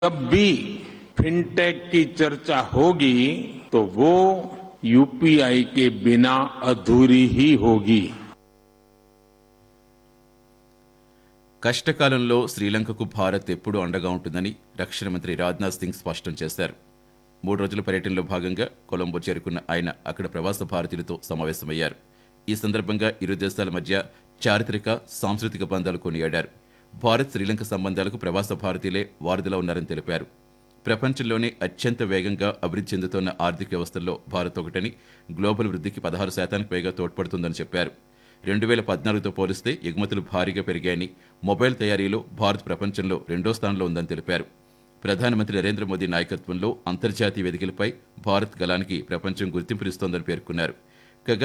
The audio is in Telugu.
जब भी फिनटेक की चर्चा होगी तो वो यूपीआई के बिना अधूरी ही होगी కష్టకాలంలో శ్రీలంకకు భారత్ ఎప్పుడూ అండగా ఉంటుందని రక్షణ మంత్రి రాజ్నాథ్ సింగ్ స్పష్టం చేశారు మూడు రోజుల పర్యటనలో భాగంగా కొలంబో చేరుకున్న ఆయన అక్కడ ప్రవాస భారతీయులతో సమావేశమయ్యారు ఈ సందర్భంగా ఇరు దేశాల మధ్య చారిత్రక సాంస్కృతిక బంధాలు కొనియాడారు భారత్ శ్రీలంక సంబంధాలకు ప్రవాస భారతీయులే వారధిలా ఉన్నారని తెలిపారు ప్రపంచంలోనే అత్యంత వేగంగా అభివృద్ధి చెందుతున్న ఆర్థిక వ్యవస్థల్లో భారత్ ఒకటని గ్లోబల్ వృద్ధికి పదహారు శాతానికి పైగా తోడ్పడుతుందని చెప్పారు రెండు వేల పద్నాలుగుతో పోలిస్తే ఎగుమతులు భారీగా పెరిగాయని మొబైల్ తయారీలో భారత్ ప్రపంచంలో రెండో స్థానంలో ఉందని తెలిపారు ప్రధానమంత్రి నరేంద్ర మోదీ నాయకత్వంలో అంతర్జాతీయ వేదికలపై భారత్ గలానికి ప్రపంచం గుర్తింపునిస్తోందని పేర్కొన్నారు